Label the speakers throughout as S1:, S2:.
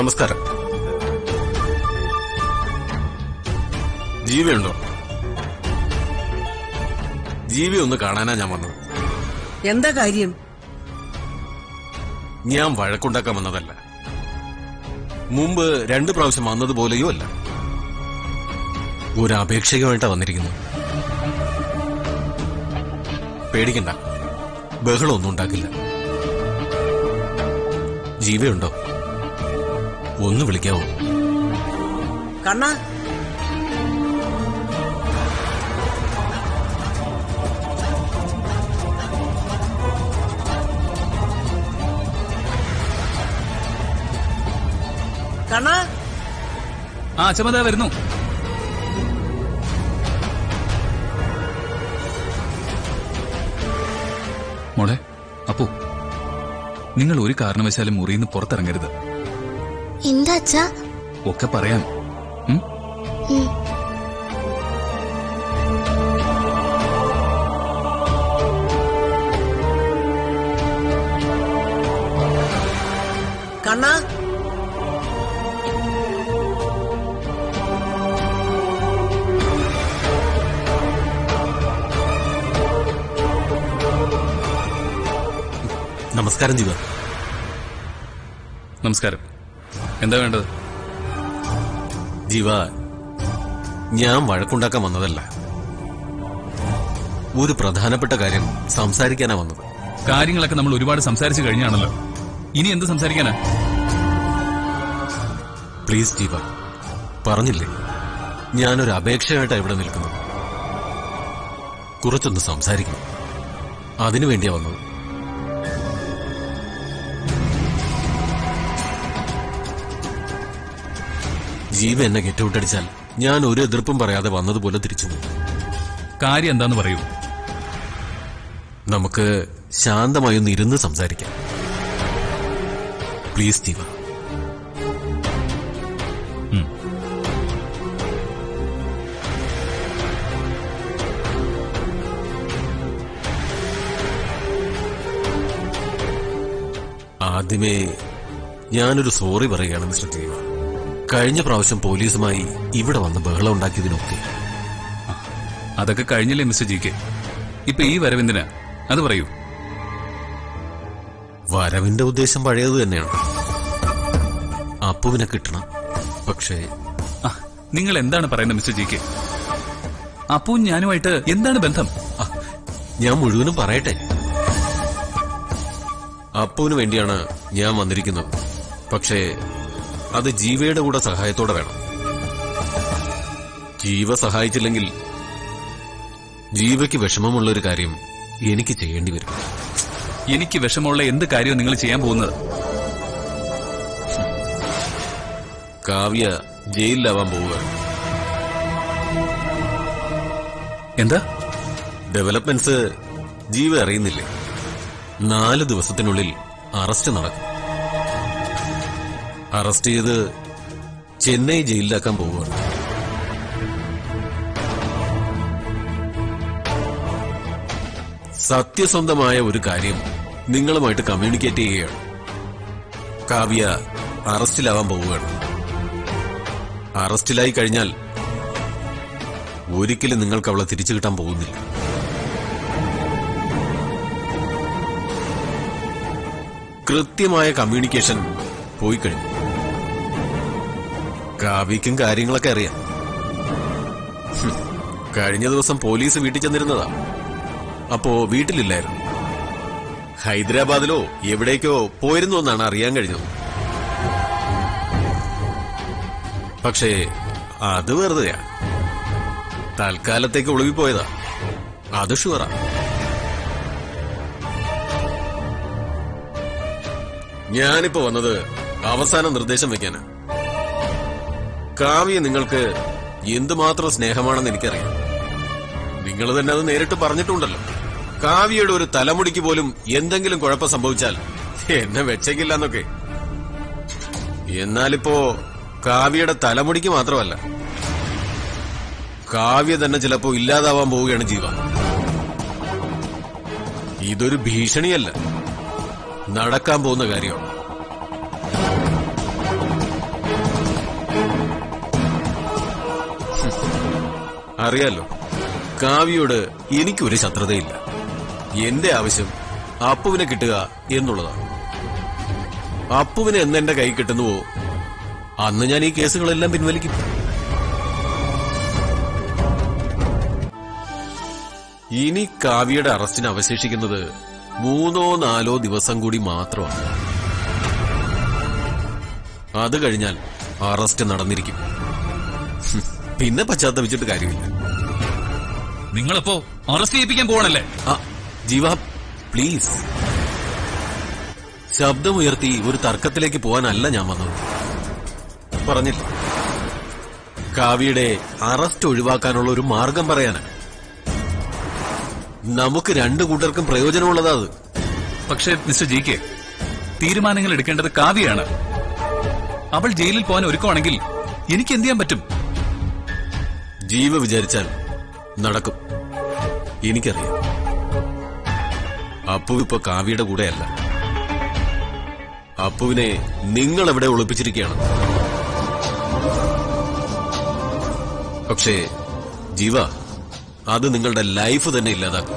S1: നമസ്കാരം ജീവിയുണ്ടോ ജീവി ഒന്ന് കാണാനാ ഞാൻ വന്നത്
S2: എന്താ കാര്യം
S1: ഞാൻ വഴക്കുണ്ടാക്കാൻ വന്നതല്ല മുമ്പ് രണ്ടു പ്രാവശ്യം വന്നതുപോലെയോ അല്ല ഒരു അപേക്ഷയുമായിട്ടാ വന്നിരിക്കുന്നത് പേടിക്കണ്ട ബഹളമൊന്നും ഉണ്ടാക്കില്ല ജീവയുണ്ടോ ഒന്ന് വിളിക്കാവോ
S2: കണ്ണ കണ്ണ
S3: ആ അച്ഛമ്മ വരുന്നു മോളെ അപ്പു നിങ്ങൾ ഒരു കാരണവശാലും മുറിയിൽ നിന്ന് പുറത്തിറങ്ങരുത്
S4: എന്താ അച്ഛാ
S3: ഒക്കെ പറയാം ഉം?
S2: കണ്ണ
S1: നമസ്കാരം ജീവ
S3: നമസ്കാരം എന്താ വേണ്ടത്
S1: ജീവ ഞാൻ വഴക്കുണ്ടാക്കാൻ വന്നതല്ല ഒരു പ്രധാനപ്പെട്ട കാര്യം സംസാരിക്കാനാ വന്നത്
S3: കാര്യങ്ങളൊക്കെ നമ്മൾ ഒരുപാട് സംസാരിച്ചു കഴിഞ്ഞാണല്ലോ ഇനി എന്ത് സംസാരിക്കാനാ
S1: പ്ലീസ് ജീവ പറഞ്ഞില്ലേ ഞാനൊരു അപേക്ഷയായിട്ടാണ് ഇവിടെ നിൽക്കുന്നത് കുറച്ചൊന്ന് സംസാരിക്കണം അതിനു വേണ്ടിയാ വന്നത് ജീവ എന്നെ ഗെറ്റൗട്ടടിച്ചാൽ ഞാൻ ഒരു എതിർപ്പും പറയാതെ വന്നതുപോലെ തിരിച്ചു പോകും
S3: കാര്യം എന്താന്ന് പറയൂ
S1: നമുക്ക് ശാന്തമായി ഒന്ന് ഇരുന്ന് സംസാരിക്കാം പ്ലീസ് ജീവ
S3: ഉം.
S1: ആദ്യമേ ഞാനൊരു സോറി പറയുകയാണ് മിസ്റ്റർ ജീവ കഴിഞ്ഞ പ്രാവശ്യം പോലീസുമായി ഇവിടെ വന്ന് ബഹളം ഉണ്ടാക്കിയതിനൊക്കെ
S3: അതൊക്കെ കഴിഞ്ഞില്ലേ മിസ്റ്റർ ജി കെ ഇപ്പൊ ഈ വരവെന്തിനാ അത് പറയൂ
S1: വരവിന്റെ ഉദ്ദേശം പഴയത് തന്നെയാണ് അപ്പുവിനെ കിട്ടണം പക്ഷേ
S3: ആ, നിങ്ങൾ എന്താണ് പറയുന്നത് മിസ്റ്റർ ജി കെ അപ്പു ഞാനുമായിട്ട് എന്താണ് ബന്ധം
S1: ആ, ഞാൻ മുഴുവനും പറയട്ടെ അപ്പുവിന് വേണ്ടിയാണ് ഞാൻ വന്നിരിക്കുന്നത് പക്ഷേ അത് ജീവയുടെ കൂടെ സഹായത്തോടെ വേണം ജീവ സഹായിച്ചില്ലെങ്കിൽ ജീവയ്ക്ക് വിഷമമുള്ള ഒരു കാര്യം എനിക്ക് ചെയ്യേണ്ടി വരും
S3: എനിക്ക് വിഷമമുള്ള എന്ത് കാര്യവും നിങ്ങൾ ചെയ്യാൻ പോകുന്നത്
S1: കാവ്യ ജയിലിലാവാൻ പോവുകയാണ്
S3: എന്താ
S1: ഡെവലപ്മെന്റ്സ് ജീവ അറിയുന്നില്ലേ നാല് ദിവസത്തിനുള്ളിൽ അറസ്റ്റ് നടക്കും അറസ്റ്റ് ചെയ്ത് ചെന്നൈ ജയിലിലാക്കാൻ പോവുകയാണ് സത്യസന്ധമായ ഒരു കാര്യം നിങ്ങളുമായിട്ട് കമ്മ്യൂണിക്കേറ്റ് ചെയ്യുകയാണ് കാവ്യ അറസ്റ്റിലാവാൻ പോവുകയാണ് അറസ്റ്റിലായി കഴിഞ്ഞാൽ ഒരിക്കലും നിങ്ങൾക്ക് അവളെ തിരിച്ചു കിട്ടാൻ പോകുന്നില്ല കൃത്യമായ കമ്മ്യൂണിക്കേഷൻ പോയി കഴിഞ്ഞു കാവ്യക്കും കാര്യങ്ങളൊക്കെ അറിയാം ഹും, കഴിഞ്ഞ ദിവസം പോലീസ് വീട്ടിൽ ചെന്നിരുന്നതാ അപ്പോ വീട്ടിലില്ലായിരുന്നു ഹൈദരാബാദിലോ എവിടേക്കോ പോയിരുന്നു എന്നാണ് അറിയാൻ കഴിഞ്ഞത് പക്ഷേ അത് വെറുതെയാ തൽക്കാലത്തേക്ക് ഒളിവിപ്പോയതാ അത് ഷുവറാ ഞാനിപ്പോ വന്നത് അവസാന നിർദ്ദേശം വെക്കാനാ കാവ്യ നിങ്ങൾക്ക് എന്തുമാത്രം സ്നേഹമാണെന്ന് എനിക്കറിയാം നിങ്ങൾ തന്നെ അത് നേരിട്ട് പറഞ്ഞിട്ടുണ്ടല്ലോ കാവ്യയുടെ ഒരു തലമുടിക്ക് പോലും എന്തെങ്കിലും കുഴപ്പം സംഭവിച്ചാൽ എന്നെ വെച്ചേക്കില്ലെന്നൊക്കെ എന്നാലിപ്പോ കാവ്യയുടെ തലമുടിക്ക് മാത്രമല്ല കാവ്യ തന്നെ ചിലപ്പോ ഇല്ലാതാവാൻ പോവുകയാണ് ജീവ ഇതൊരു ഭീഷണിയല്ല നടക്കാൻ പോകുന്ന കാര്യമാണ് അറിയാലോ കാവ്യയോട് എനിക്കൊരു ശത്രുതയില്ല എന്റെ ആവശ്യം അപ്പുവിനെ കിട്ടുക എന്നുള്ളതാണ് അപ്പുവിനെ എന്ന് എന്റെ കൈ കിട്ടുന്നുവോ അന്ന് ഞാൻ ഈ കേസുകളെല്ലാം പിൻവലിക്കും ഇനി കാവ്യയുടെ അറസ്റ്റിന് അവശേഷിക്കുന്നത് മൂന്നോ നാലോ ദിവസം കൂടി മാത്രമാണ് അത് കഴിഞ്ഞാൽ അറസ്റ്റ് നടന്നിരിക്കും ഹും, പിന്നെ പശ്ചാത്തപിച്ചിട്ട് കാര്യമില്ല
S3: നിങ്ങളിപ്പോ അറസ്റ്റ് ചെയ്യിപ്പിക്കാൻ പോകണല്ലേ
S1: ആ ജീവ പ്ലീസ് ശബ്ദമുയർത്തി ഒരു തർക്കത്തിലേക്ക് പോകാനല്ല ഞാൻ വന്നത് പറഞ്ഞില്ല കാവ്യയുടെ അറസ്റ്റ് ഒഴിവാക്കാനുള്ള ഒരു മാർഗം പറയാനാണ് നമുക്ക് രണ്ടു കൂട്ടർക്കും പ്രയോജനമുള്ളതാ അത്
S3: പക്ഷേ മിസ്റ്റർ ജി കെ തീരുമാനങ്ങൾ എടുക്കേണ്ടത് കാവ്യയാണ് അവൾ ജയിലിൽ പോകാൻ ഒരുക്കമാണെങ്കിൽ എനിക്ക് എന്ത് ചെയ്യാൻ പറ്റും
S1: ജീവ വിചാരിച്ചാൽ നടക്കും എനിക്കറിയാം അപ്പു ഇപ്പൊ കാവ്യയുടെ കൂടെയല്ല അപ്പുവിനെ നിങ്ങൾ എവിടെ ഒളിപ്പിച്ചിരിക്കുകയാണ് പക്ഷേ ജീവ അത് നിങ്ങളുടെ ലൈഫ് തന്നെ ഇല്ലാതാക്കും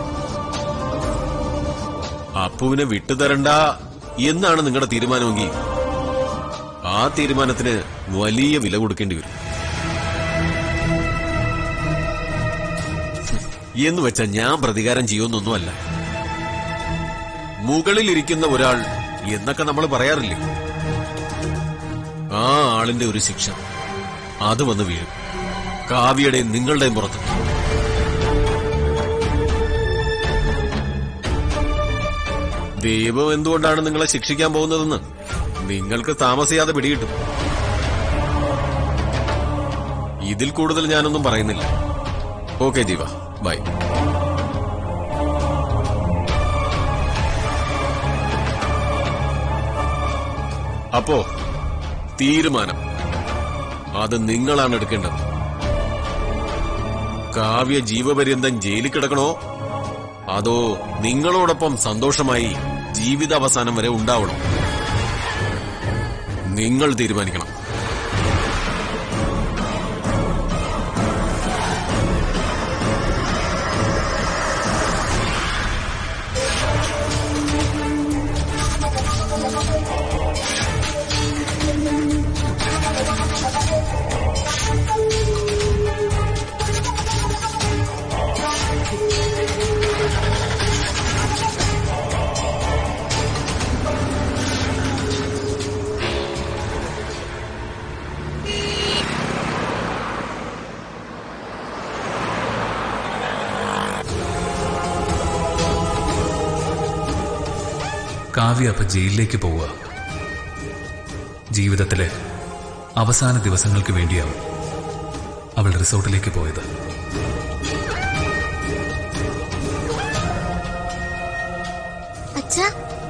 S1: അപ്പുവിനെ വിട്ടുതരണ്ട എന്നാണ് നിങ്ങളുടെ തീരുമാനമെങ്കിൽ ആ തീരുമാനത്തിന് വലിയ വില കൊടുക്കേണ്ടി വരും എന്ന് വെച്ചാൽ ഞാൻ പ്രതികാരം ചെയ്യുമെന്നൊന്നുമല്ല മുകളിലിരിക്കുന്ന ഒരാൾ എന്നൊക്കെ നമ്മൾ പറയാറില്ലേ ആ ആളിന്റെ ഒരു ശിക്ഷ അത് വന്ന് വീഴും കാവ്യയുടെയും നിങ്ങളുടെയും പുറത്ത് ദൈവം എന്തുകൊണ്ടാണ് നിങ്ങളെ ശിക്ഷിക്കാൻ പോകുന്നതെന്ന് നിങ്ങൾക്ക് താമസിയാതെ പിടികിട്ടും ഇതിൽ കൂടുതൽ ഞാനൊന്നും പറയുന്നില്ല ഓക്കെ ജീവ ബൈ അപ്പോ തീരുമാനം അത് നിങ്ങളാണ് എടുക്കേണ്ടത് കാവ്യ ജീവപര്യന്തം ജയിലിൽ കിടക്കണോ അതോ നിങ്ങളോടൊപ്പം സന്തോഷമായി ജീവിതാവസാനം വരെ ഉണ്ടാവണം നിങ്ങൾ തീരുമാനിക്കണം
S3: കാവ്യ അപ്പൊ ജയിലിലേക്ക് പോവുക ജീവിതത്തിലെ അവസാന ദിവസങ്ങൾക്ക് വേണ്ടിയാവും അവൾ റിസോർട്ടിലേക്ക് പോയത്
S4: അച്ഛാ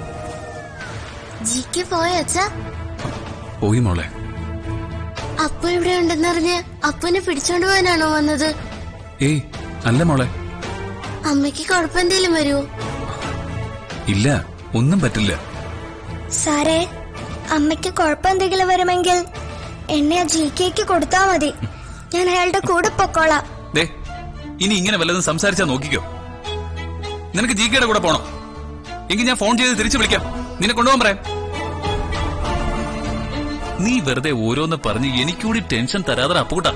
S4: ജി കെ പോയ അച്ഛാ
S3: പോയി മോളെ
S4: അപ്പു ഇവിടെ ഉണ്ടെന്നറിഞ്ഞ് അപ്പുനെ പിടിച്ചോണ്ട് പോകാനാണോ വന്നത്
S3: ഏയ് അല്ല മോളെ
S4: അമ്മയ്ക്ക് കുഴപ്പമെന്തേലും വരുമോ
S3: ഇല്ല ഒന്നും പറ്റില്ല
S5: സാറേ അമ്മയ്ക്ക് കുഴപ്പമെന്തെങ്കിലും വരുമെങ്കിൽ എന്നെ ആ ജി കെക്ക് കൊടുത്താ മതി ഞാൻ അയാളുടെ കൂടെ പൊക്കോളാം
S3: ദേ ഇനി ഇങ്ങനെ വല്ലതും സംസാരിച്ചാ നോക്കിക്കോ നിനക്ക് ജി കെയുടെ കൂടെ പോണോ എങ്കിൽ ഞാൻ ഫോൺ ചെയ്ത് തിരിച്ചു വിളിക്കാം നിന്നെ കൊണ്ടുപോകാൻ പറയാം നീ വെറുതെ ഓരോന്ന് പറഞ്ഞ് എനിക്കൂടി ടെൻഷൻ തരാതെ അപ്പൂട്ടാ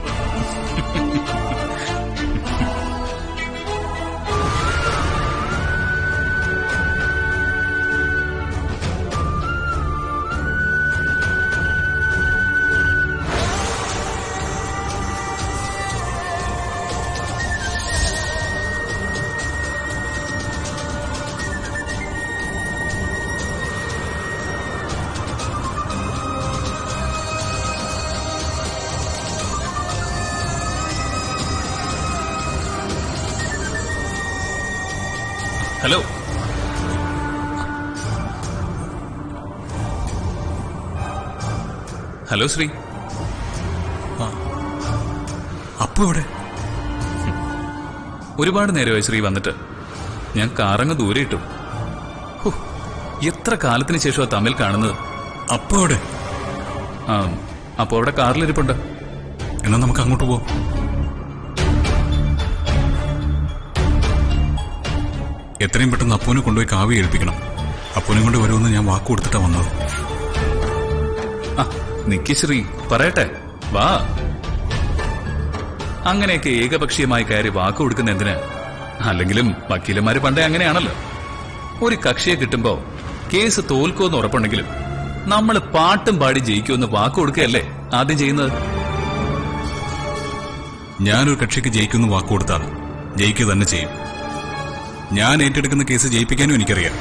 S3: ഹലോ ഹലോ ശ്രീ
S6: അപ്പു ഇവിടെ
S3: ഒരുപാട് നേരമായി ശ്രീ വന്നിട്ട് ഞാൻ കാറങ്ങ് ദൂരെ ഇട്ടു ഹോ, എത്ര കാലത്തിന് ശേഷമാണ് തമ്മിൽ കാണുന്നത്
S6: അപ്പു ഇവിടെ
S3: ആ അപ്പോ അവിടെ കാറിലിരിപ്പുണ്ട്
S6: എന്നാ നമുക്ക് അങ്ങോട്ട് പോവാം എത്രയും പെട്ടെന്ന് അപ്പൂനെ കൊണ്ടുപോയി കാവ്യ ഏൽപ്പിക്കണം അപ്പൂനെ കൊണ്ട് വരുമെന്ന് ഞാൻ വാക്ക് കൊടുത്തിട്ടാ വന്നത്
S3: ആ നിക്ക് ശ്രീ പറയട്ടെ വാ അങ്ങനെയൊക്കെ ഏകപക്ഷീയമായി കയറി വാക്ക് കൊടുക്കുന്ന എന്തിന് അല്ലെങ്കിലും വക്കീലന്മാര് പണ്ടേ അങ്ങനെയാണല്ലോ ഒരു കക്ഷിയെ കിട്ടുമ്പോ കേസ് തോൽക്കുമെന്ന് ഉറപ്പുണ്ടെങ്കിലും നമ്മൾ പാട്ടും പാടി ജയിക്കുമെന്ന് വാക്ക് കൊടുക്കുകയല്ലേ ആദ്യം ചെയ്യുന്നത്
S6: ഞാനൊരു കക്ഷിക്ക് ജയിക്കുമെന്ന് വാക്ക് കൊടുത്താൽ ജയിക്കുക തന്നെ ചെയ്യും ഞാൻ ഏറ്റെടുക്കുന്ന കേസ് ജയിപ്പിക്കാനും എനിക്കറിയാം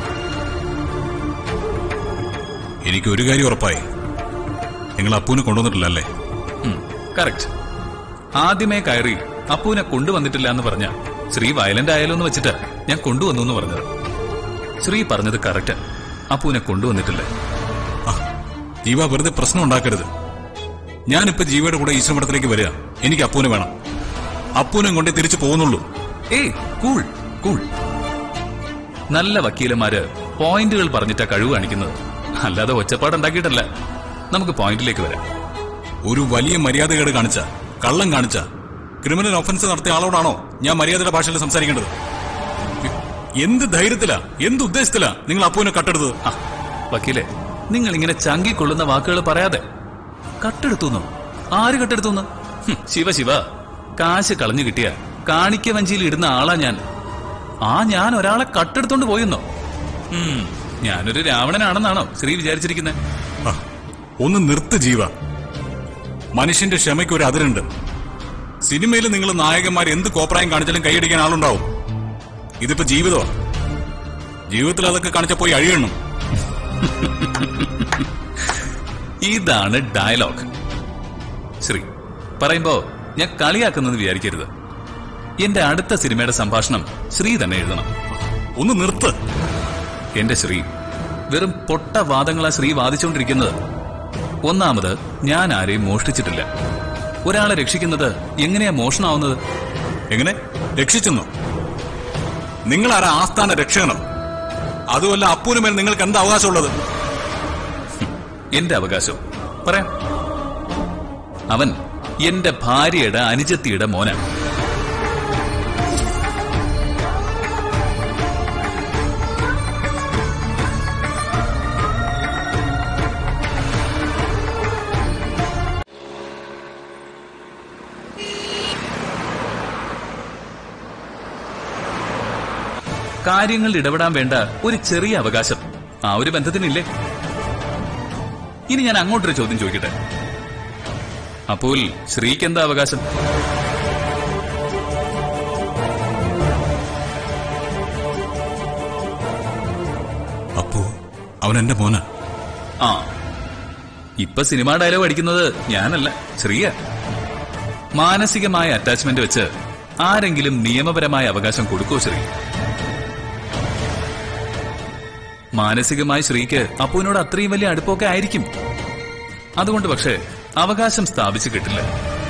S6: എനിക്ക് ഒരു കാര്യം ഉറപ്പായി നിങ്ങൾ അപ്പൂനെ കൊണ്ടുവന്നിട്ടില്ല അല്ലേ
S3: കറക്റ്റ് ആദ്യമേ കയറി അപ്പുവിനെ കൊണ്ടുവന്നിട്ടില്ല എന്ന് പറഞ്ഞ ശ്രീ വയലന്റ് ആയാലോ എന്ന് വെച്ചിട്ട് ഞാൻ കൊണ്ടുവന്നു എന്ന് പറഞ്ഞത് ശ്രീ പറഞ്ഞത് കറക്റ്റ് അപ്പുവിനെ കൊണ്ടുവന്നിട്ടില്ല
S6: ആ, ജീവ വെറുതെ പ്രശ്നം ഉണ്ടാക്കരുത് ഞാനിപ്പോ ജീവയുടെ കൂടെ ഈശ്വരമഠത്തിലേക്ക് വരിക എനിക്ക് അപ്പൂനെ വേണം അപ്പൂനെ കൊണ്ടേ തിരിച്ചു പോകുന്നുള്ളൂ
S3: ഏയ് കൂൾ കൂൾ നല്ല വക്കീലന്മാര് പോയിന്റുകൾ പറഞ്ഞിട്ടാ കഴിവ് കാണിക്കുന്നത് അല്ലാതെ ഒച്ചപ്പാടുണ്ടാക്കിയിട്ടല്ല നമുക്ക് പോയിന്റിലേക്ക് വരാം
S6: ഒരു വലിയ മര്യാദകേട് കാണിച്ച കള്ളം കാണിച്ച ക്രിമിനൽ ഒഫൻസ് നടത്തിയ ആളോടാണോ ഞാൻ മര്യാദയുടെ ഭാഷയിൽ സംസാരിക്കേണ്ടത് എന്ത് ധൈര്യത്തിലാ എന്ത് ഉദ്ദേശത്തിലാ നിങ്ങൾ അപ്പൂനെ കട്ടെടുത്തത്
S3: ആ, വക്കീലെ നിങ്ങൾ ഇങ്ങനെ ചങ്കിക്കൊള്ളുന്ന വാക്കുകൾ പറയാതെ കട്ടെടുത്തുന്നു ആര് കട്ടെടുത്തുന്നു ഹും, ശിവ ശിവ കാശ് കളഞ്ഞു കിട്ടിയ കാണിക്ക വഞ്ചിയിൽ ഇടുന്ന ആളാ ഞാൻ ആ ഞാൻ ഒരാളെ കട്ടെടുത്തോണ്ട് പോയെന്നോ ഉം, ഞാനൊരു രാവണനാണെന്നാണോ ശ്രീ വിചാരിച്ചിരിക്കുന്നത്
S6: ആ, ഒന്ന് നിർത്ത് ജീവ മനുഷ്യന്റെ ക്ഷമയ്ക്ക് ഒരു അതിരുണ്ട് സിനിമയിൽ നിങ്ങൾ നായകന്മാർ എന്ത് കോപ്രായം കാണിച്ചാലും കൈയടിക്കാൻ ആളുണ്ടാവും ഇതിപ്പോ ജീവിതമാ ജീവിതത്തിൽ അതൊക്കെ കാണിച്ച പോയി അഴിയണം
S3: ഇതാണ് ഡയലോഗ് ശ്രീ പറയുമ്പോ ഞാൻ കളിയാക്കുന്നെന്ന് വിചാരിക്കരുത് എന്റെ അടുത്ത സിനിമയുടെ സംഭാഷണം ശ്രീ തന്നെ എഴുതണം
S6: ഒന്ന് നിർത്ത്
S3: എന്റെ ശ്രീ വെറും പൊട്ട വാദങ്ങളാ ശ്രീ വാദിച്ചുകൊണ്ടിരിക്കുന്നത് ഒന്നാമത് ഞാൻ ആരെയും മോഷ്ടിച്ചിട്ടില്ല ഒരാളെ രക്ഷിക്കുന്നത് എങ്ങനെയാ മോഷണമാവുന്നത്
S6: എങ്ങനെ രക്ഷിച്ചെന്നോ നിങ്ങൾ ആരാ ആസ്ഥാന രക്ഷകനോ അതുമല്ല അപ്പൂന് മേൽ നിങ്ങൾക്ക് എന്താ അവകാശമുള്ളത്
S3: എന്റെ അവകാശം പറയാം അവൻ എന്റെ ഭാര്യയുടെ അനുജത്തിയുടെ മോനാണ് കാര്യങ്ങളിൽ ഇടപെടാൻ വേണ്ട ഒരു ചെറിയ അവകാശം ആ ഒരു ബന്ധത്തിനില്ലേ ഇനി ഞാൻ അങ്ങോട്ടൊരു ചോദ്യം ചോദിക്കട്ടെ അപ്പോൾ ശ്രീക്ക് എന്താ അവകാശം
S6: അപ്പോ അവൻ എന്റെ മോനാ
S3: ആ ഇപ്പൊ സിനിമാ ഡയലോഗ് അടിക്കുന്നത് ഞാനല്ല ശ്രീയ മാനസികമായ അറ്റാച്ച്മെന്റ് വെച്ച് ആരെങ്കിലും നിയമപരമായ അവകാശം കൊടുക്കോ ശ്രീ മാനസികമായി ശ്രീക്ക് അപ്പുവിനോട് അത്രയും വലിയ അടുപ്പമൊക്കെ ആയിരിക്കും അതുകൊണ്ട് പക്ഷേ അവകാശം സ്ഥാപിച്ചു കിട്ടില്ല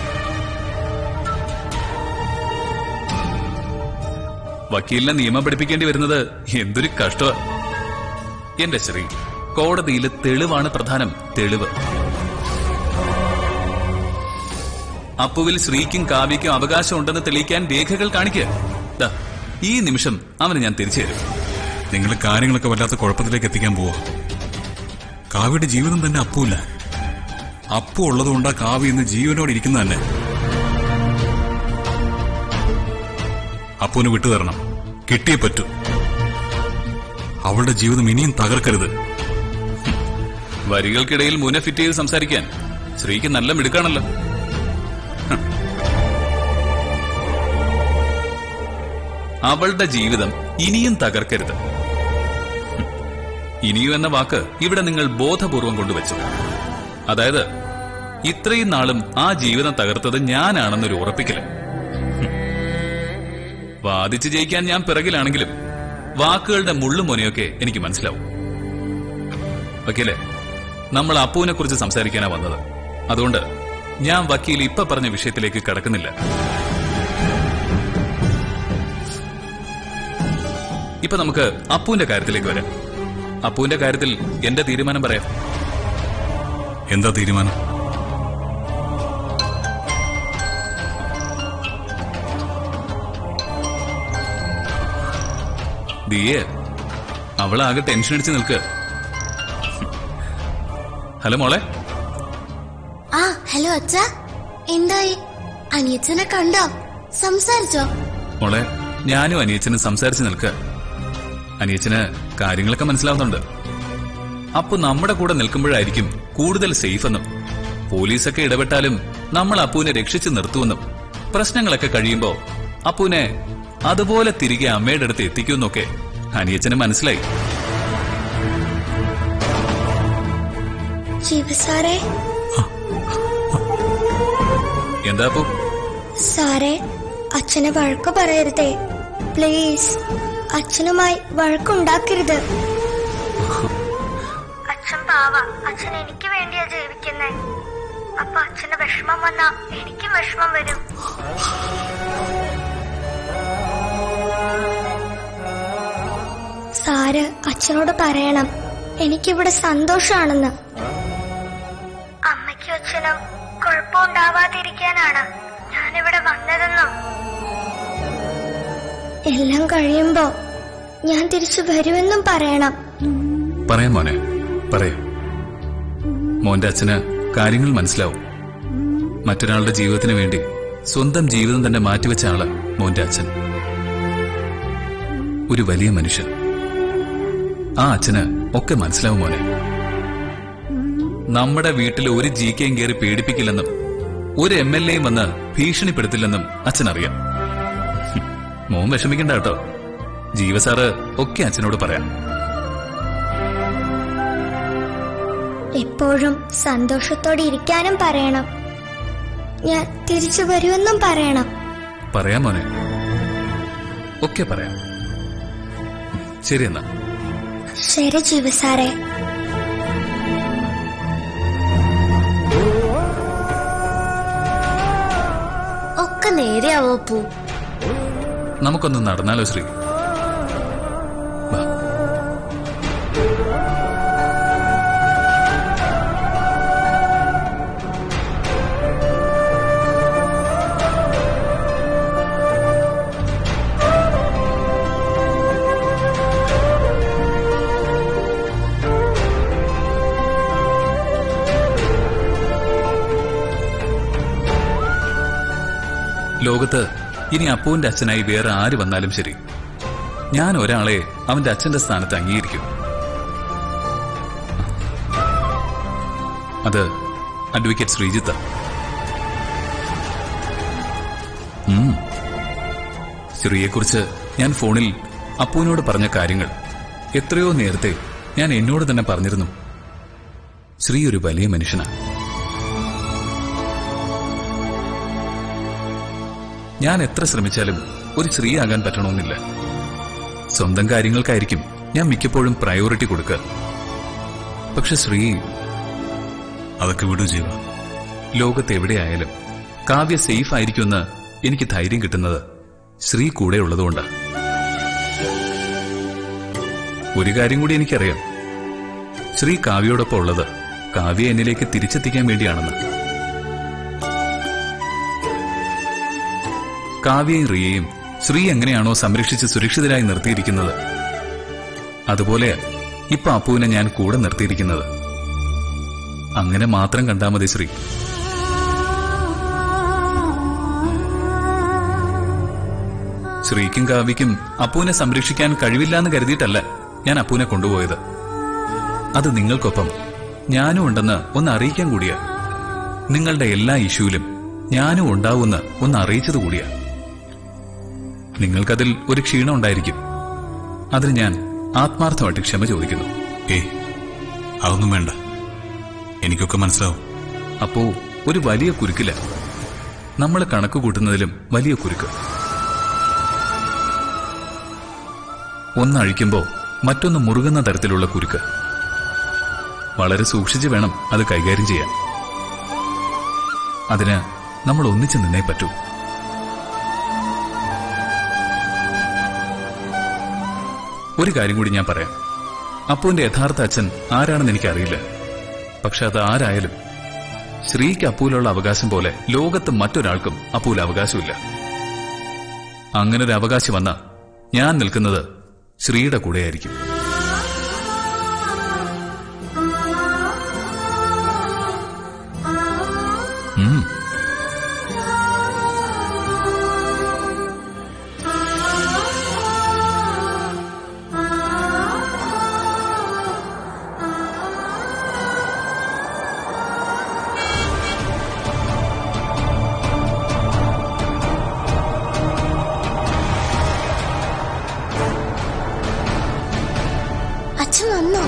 S3: വക്കീലിനെ നിയമം പഠിപ്പിക്കേണ്ടി വരുന്നത് എന്തൊരു കഷ്ടമാ എന്റെ ശ്രീ കോടതിയിൽ തെളിവാണ് പ്രധാനം തെളിവ് അപ്പുവിൽ ശ്രീക്കും കാവ്യയ്ക്കും അവകാശം ഉണ്ടെന്ന് തെളിയിക്കാൻ രേഖകൾ കാണിക്കുക ദാ, ഈ നിമിഷം അവന് ഞാൻ തിരിച്ചു തരും
S6: നിങ്ങൾ കാര്യങ്ങളൊക്കെ വല്ലാത്ത കുഴപ്പത്തിലേക്ക് എത്തിക്കാൻ പോവാ കാവ്യയുടെ ജീവിതം തന്നെ അപ്പൂല്ല അപ്പു ഉള്ളതുകൊണ്ടാ കാവ്യ ഇന്ന് ജീവനോട് ഇരിക്കുന്ന തന്നെ അപ്പുവിന് വിട്ടുതരണം കിട്ടിയേ പറ്റൂ അവളുടെ ജീവിതം ഇനിയും തകർക്കരുത്
S3: വരികൾക്കിടയിൽ മുന ഫിറ്റ് ചെയ്ത് സംസാരിക്കാൻ ശ്രീക്ക് നല്ല മിടുക്കാണല്ലോ ഹ്. അവളുടെ ജീവിതം ഇനിയും തകർക്കരുത് ഹ്. ഇനിയും എന്ന വാക്ക് ഇവിടെ നിങ്ങൾ ബോധപൂർവം കൊണ്ടുവച്ചു അതായത് ഇത്രയും നാളും ആ ജീവിതം തകർത്തത് ഞാനാണെന്നൊരു ഉറപ്പിക്കല് ഹ്. വാദിച്ച് ജയിക്കാൻ ഞാൻ പിറകിലാണെങ്കിലും വാക്കുകളുടെ മുള്ളും മുനയൊക്കെ എനിക്ക് മനസ്സിലാവും വക്കീലെ നമ്മൾ അപ്പുവിനെ കുറിച്ച് സംസാരിക്കാനാ വന്നത് അതുകൊണ്ട് ഞാൻ വക്കീൽ ഇപ്പൊ പറഞ്ഞ വിഷയത്തിലേക്ക് കടക്കുന്നില്ല ഇപ്പൊ നമുക്ക് അപ്പുവിന്റെ കാര്യത്തിലേക്ക് വരാം അപ്പുവിന്റെ കാര്യത്തിൽ എന്റെ തീരുമാനം പറയാം
S6: എന്താ തീരുമാനം
S3: ദിയെ അവളാകെ ടെൻഷൻ അടിച്ച് നിൽക്കുക ഹലോ മോളെ
S4: ആ ഹലോ അച്ഛ എന്തായി അനിയച്ചനെ കണ്ടോ സംസാരിച്ചോ
S3: മോളെ ഞാനും അനിയച്ചനും സംസാരിച്ച് നിൽക്കുക അനിയച്ചന് കാര്യങ്ങളൊക്കെ മനസ്സിലാവുന്നുണ്ട് അപ്പൊ നമ്മുടെ കൂടെ നിൽക്കുമ്പോഴായിരിക്കും കൂടുതൽ സേഫ് എന്നും പോലീസൊക്കെ ഇടപെട്ടാലും നമ്മൾ അപ്പുവിനെ രക്ഷിച്ചു നിർത്തുമെന്നും പ്രശ്നങ്ങളൊക്കെ കഴിയുമ്പോ അപ്പുവിനെ അതുപോലെ തിരികെ അമ്മയുടെ അടുത്ത് എത്തിക്കുമെന്നൊക്കെ അനിയച്ചന് മനസ്സിലായി
S5: ജീവ സാറേ
S3: എന്താ അപ്പു
S5: സാറേ അച്ഛനെ വഴക്ക് പറയരുതേ പ്ലീസ് അച്ഛനുമായി വഴക്കുണ്ടാക്കരുത് അച്ഛൻ പാവ അച്ഛൻ എനിക്ക് വേണ്ടിയാ ജീവിക്കുന്നേ അപ്പൊ അച്ഛന് വിഷമം വന്നാ എനിക്കും വിഷമം വരും സാറ് അച്ഛനോട് പറയണം എനിക്കിവിടെ സന്തോഷാണെന്ന് അമ്മയ്ക്കും അച്ഛനും കുഴപ്പമുണ്ടാവാതിരിക്കാനാണ് ഞാനിവിടെ വന്നതെന്നും എല്ലാം കഴിയുമ്പോ ഞാൻ തിരിച്ചു വരുമെന്നും പറയണം
S3: പറയാം മോനെ പറയാം മോന്റെ അച്ഛന് കാര്യങ്ങൾ മനസ്സിലാവും മറ്റൊരാളുടെ ജീവിതത്തിന് വേണ്ടി സ്വന്തം ജീവിതം തന്നെ മാറ്റിവെച്ച ആള് മോന്റെ അച്ഛൻ ഒരു വലിയ മനുഷ്യൻ ആ അച്ഛന് ഒക്കെ മനസ്സിലാവും മോനെ നമ്മുടെ വീട്ടിൽ ഒരു ജി കെയും കയറി പേടിപ്പിക്കില്ലെന്നും ഒരു എം എൽ എയും വന്ന് ഭീഷണിപ്പെടുത്തില്ലെന്നും അച്ഛനറിയാം ഹും, മോൻ വിഷമിക്കണ്ട കേട്ടോ ജീവസാറ് ഒക്കെ അച്ഛനോട് പറയാം
S5: എപ്പോഴും സന്തോഷത്തോടെ ഇരിക്കാനും പറയണം ഞാൻ തിരിച്ചു വരുമെന്നും പറയണം
S3: പറയാം മോനെ ഒക്കെ പറയാം ശരി എന്നാ
S5: ശരി ജീവ സാറേ
S4: ഒക്കെ നേരെയാവോ അപ്പു
S3: നമുക്കൊന്ന് നടന്നാലോ ശ്രീ വാ. ലോകത്ത് ഇനി അപ്പുവിന്റെ അച്ഛനായി വേറെ ആര് വന്നാലും ശരി ഞാൻ ഒരാളെ അവന്റെ അച്ഛന്റെ സ്ഥാനത്ത് അംഗീകരിക്കും അത് അഡ്വക്കേറ്റ് ശ്രീജിത്ത് ഉം. ശ്രീയെക്കുറിച്ച് ഞാൻ ഫോണിൽ അപ്പുവിനോട് പറഞ്ഞ കാര്യങ്ങൾ എത്രയോ നേരത്തെ ഞാൻ എന്നോട് തന്നെ പറഞ്ഞിരുന്നു ശ്രീ ഒരു വലിയ മനുഷ്യനാണ് ഞാൻ എത്ര ശ്രമിച്ചാലും ഒരു സ്ത്രീയാകാൻ പറ്റണമെന്നില്ല സ്വന്തം കാര്യങ്ങൾക്കായിരിക്കും ഞാൻ മിക്കപ്പോഴും പ്രയോറിറ്റി കൊടുക്കുക പക്ഷെ ശ്രീ
S6: അതൊക്കെ വിടൂ ജീവ
S3: ലോകത്ത് എവിടെയായാലും കാവ്യ സേഫ് ആയിരിക്കുമെന്ന് എനിക്ക് ധൈര്യം കിട്ടുന്നത് ശ്രീ കൂടെ ഉള്ളതുകൊണ്ടാണ് ഒരു കാര്യം കൂടി എനിക്കറിയാം ശ്രീ കാവ്യയോടൊപ്പം ഉള്ളത് കാവ്യ എന്നിലേക്ക് തിരിച്ചെത്തിക്കാൻ വേണ്ടിയാണെന്ന് കാവ്യയും റിയയും ശ്രീ എങ്ങനെയാണോ സംരക്ഷിച്ച് സുരക്ഷിതരായി നിർത്തിയിരിക്കുന്നത് അതുപോലെ ഇപ്പൊ അപ്പുവിനെ ഞാൻ കൂടെ നിർത്തിയിരിക്കുന്നത് അങ്ങനെ മാത്രം കണ്ടാ മതി ശ്രീ ശ്രീക്കും കാവ്യക്കും അപ്പുവിനെ സംരക്ഷിക്കാൻ കഴിവില്ലാന്ന് കരുതിയിട്ടല്ല ഞാൻ അപ്പുവിനെ കൊണ്ടുപോയത് അത് നിങ്ങൾക്കൊപ്പം ഞാനും ഉണ്ടെന്ന് ഒന്ന് അറിയിക്കാൻ കൂടിയാ നിങ്ങളുടെ എല്ലാ ഇഷ്യൂവിലും ഞാനും ഉണ്ടാവുമെന്ന് ഒന്ന് അറിയിച്ചത് കൂടിയാ നിങ്ങൾക്കതിൽ ഒരു ക്ഷീണം ഉണ്ടായിരിക്കും അതിന് ഞാൻ ആത്മാർത്ഥമായിട്ട് ക്ഷമ ചോദിക്കുന്നു
S6: ഏയ് അതൊന്നും വേണ്ട എനിക്കൊക്കെ മനസ്സിലാവും
S3: അപ്പോ ഒരു വലിയ കുരുക്കില്ല നമ്മൾ കണക്ക് കൂട്ടുന്നതിലും വലിയ കുരുക്ക് ഒന്നഴിക്കുമ്പോ മറ്റൊന്ന് മുറുകുന്ന തരത്തിലുള്ള കുരുക്ക് വളരെ സൂക്ഷിച്ചു വേണം അത് കൈകാര്യം ചെയ്യാൻ അതിന് നമ്മൾ ഒന്നിച്ചു നിന്നേ പറ്റൂ ഒരു കാര്യം കൂടി ഞാൻ പറയാം അപ്പുവിന്റെ യഥാർത്ഥ അച്ഛൻ ആരാണെന്ന് എനിക്കറിയില്ല പക്ഷെ അത് ആരായാലും ശ്രീക്ക് അപ്പൂലുള്ള അവകാശം പോലെ ലോകത്ത് മറ്റൊരാൾക്കും അപ്പൂൽ അവകാശമില്ല അങ്ങനെ ഒരു അവകാശം വന്ന ഞാൻ നിൽക്കുന്നത് ശ്രീയുടെ കൂടെയായിരിക്കും ഉം.
S4: അച്ഛൻ വന്നോ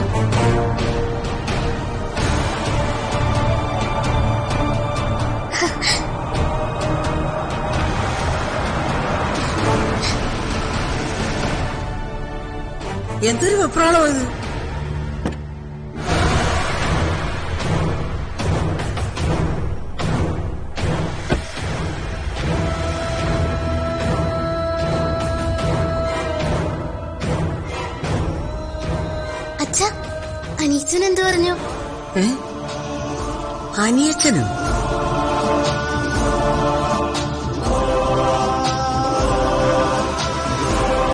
S2: എന്തൊരു വെപ്രാളോ ഇത്
S4: അച്ഛ അനീച്ചൻ എന്തു പറഞ്ഞു
S2: ഏ അനിയച്ചനോ